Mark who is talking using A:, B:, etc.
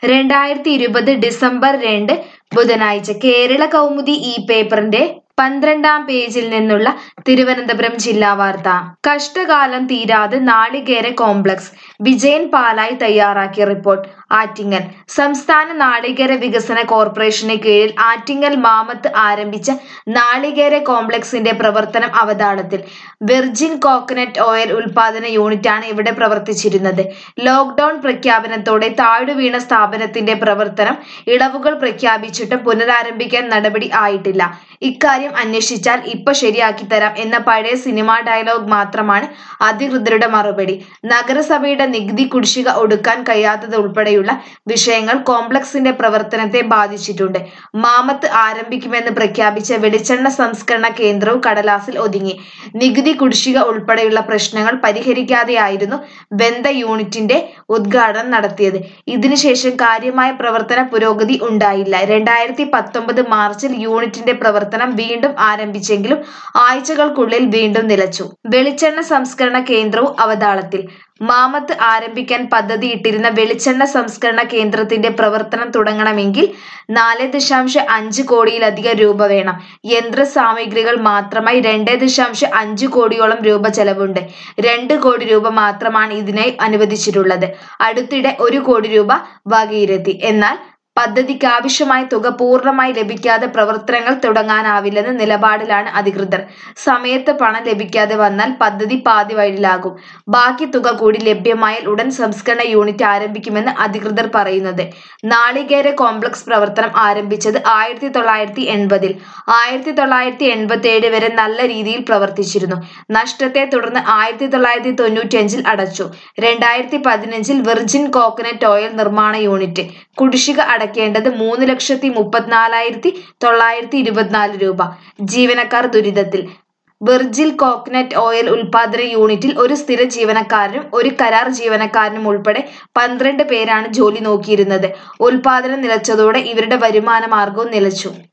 A: രണ്ടായിരത്തി ഇരുപത് ഡിസംബർ രണ്ട് ബുധനാഴ്ച കേരള കൗമുദി ഈ പേപ്പറിന്റെ പന്ത്രണ്ടാം പേജിൽ നിന്നുള്ള തിരുവനന്തപുരം ജില്ലാ വാർത്ത കഷ്ടകാലം തീരാതെ നാളികേര കോംപ്ലക്സ് വിജയൻ പാലായി തയ്യാറാക്കിയ റിപ്പോർട്ട് ആറ്റിങ്ങൽ സംസ്ഥാന നാളികേര വികസന കോർപ്പറേഷന് കീഴിൽ ആറ്റിങ്ങൽ മാമത്ത് ആരംഭിച്ച നാളികേര കോംപ്ലക്സിന്റെ പ്രവർത്തനം അവതാളത്തിൽ വെർജിൻ കോക്കനട്ട് ഓയിൽ ഉൽപാദന യൂണിറ്റാണ് ഇവിടെ പ്രവർത്തിച്ചിരുന്നത് ലോക്ക്ഡൌൺ പ്രഖ്യാപനത്തോടെ താഴ്ന്നുവീണ സ്ഥാപനത്തിന്റെ പ്രവർത്തനം ഇളവുകൾ പ്രഖ്യാപിച്ചിട്ടും പുനരാരംഭിക്കാൻ നടപടി ആയിട്ടില്ല ഇക്കാര്യം അന്വേഷിച്ചാൽ ഇപ്പൊ ശരിയാക്കി തരാം എന്ന പഴയ സിനിമാ ഡയലോഗ് മാത്രമാണ് അധികൃതരുടെ മറുപടി നഗരസഭയുടെ നികുതി കുടിശ്ശിക ഒടുക്കാൻ കഴിയാത്തത് ഉൾപ്പെടെയുള്ള വിഷയങ്ങൾ കോംപ്ലക്സിന്റെ പ്രവർത്തനത്തെ ബാധിച്ചിട്ടുണ്ട് മാമത്ത് ആരംഭിക്കുമെന്ന് പ്രഖ്യാപിച്ച വെളിച്ചെണ്ണ സംസ്കരണ കേന്ദ്രവും കടലാസിൽ ഒതുങ്ങി നികുതി കുടിശ്ശിക ഉൾപ്പെടെയുള്ള പ്രശ്നങ്ങൾ പരിഹരിക്കാതെയായിരുന്നു ബന്ധ യൂണിറ്റിന്റെ ഉദ്ഘാടനം നടത്തിയത് ഇതിനുശേഷം കാര്യമായ പ്രവർത്തന പുരോഗതി ഉണ്ടായില്ല രണ്ടായിരത്തി പത്തൊമ്പത് മാർച്ചിൽ യൂണിറ്റിന്റെ പ്രവർത്തനം വീണ്ടും ആരംഭിച്ചെങ്കിലും ആഴ്ചകൾക്കുള്ളിൽ വീണ്ടും നിലച്ചു വെളിച്ചെണ്ണ സംസ്കരണ കേന്ദ്രവും അവതാളത്തിൽ മാമത്ത് ആരംഭിക്കാൻ പദ്ധതിയിട്ടിരുന്ന വെളിച്ചെണ്ണ സംസ്കരണ കേന്ദ്രത്തിന്റെ പ്രവർത്തനം തുടങ്ങണമെങ്കിൽ നാല് ദശാംശം അഞ്ച് കോടിയിലധികം രൂപ വേണം യന്ത്ര സാമഗ്രികൾ മാത്രമായി രണ്ട് ദശാംശം അഞ്ച് കോടിയോളം രൂപ ചെലവുണ്ട് രണ്ട് കോടി രൂപ മാത്രമാണ് ഇതിനായി അനുവദിച്ചിട്ടുള്ളത് അടുത്തിടെ ഒരു കോടി രൂപ വകയിരുത്തി എന്നാൽ പദ്ധതിക്ക് ആവശ്യമായ തുക പൂർണ്ണമായി ലഭിക്കാതെ പ്രവർത്തനങ്ങൾ തുടങ്ങാനാവില്ലെന്ന നിലപാടിലാണ് അധികൃതർ സമയത്ത് പണം ലഭിക്കാതെ വന്നാൽ പദ്ധതി പാതി വഴിയിലാകും ബാക്കി തുക കൂടി ലഭ്യമായാൽ ഉടൻ സംസ്കരണ യൂണിറ്റ് ആരംഭിക്കുമെന്ന് അധികൃതർ പറയുന്നത് നാളികേര കോംപ്ലക്സ് പ്രവർത്തനം ആരംഭിച്ചത് ആയിരത്തി തൊള്ളായിരത്തി എൺപതിൽ ആയിരത്തി തൊള്ളായിരത്തി എൺപത്തി ഏഴ് വരെ നല്ല രീതിയിൽ പ്രവർത്തിച്ചിരുന്നു നഷ്ടത്തെ തുടർന്ന് ആയിരത്തി തൊള്ളായിരത്തി തൊണ്ണൂറ്റി അഞ്ചിൽ അടച്ചു രണ്ടായിരത്തി പതിനഞ്ചിൽ വെർജിൻ കോക്കനട്ട് ഓയിൽ നിർമ്മാണ യൂണിറ്റ് കുടിശ്ശിക അടയ്ക്കേണ്ടത് മൂന്ന് ലക്ഷത്തി മുപ്പത്തിനാലായിരത്തി തൊള്ളായിരത്തി ഇരുപത്തിനാല് രൂപ ജീവനക്കാർ ദുരിതത്തിൽ വെർജിൽ കോക്കനട്ട് ഓയിൽ ഉൽപാദന യൂണിറ്റിൽ ഒരു സ്ഥിര ജീവനക്കാരനും ഒരു കരാർ ജീവനക്കാരനും ഉൾപ്പെടെ പന്ത്രണ്ട് പേരാണ് ജോലി നോക്കിയിരുന്നത് ഉൽപാദനം നിലച്ചതോടെ ഇവരുടെ വരുമാന മാർഗവും നിലച്ചു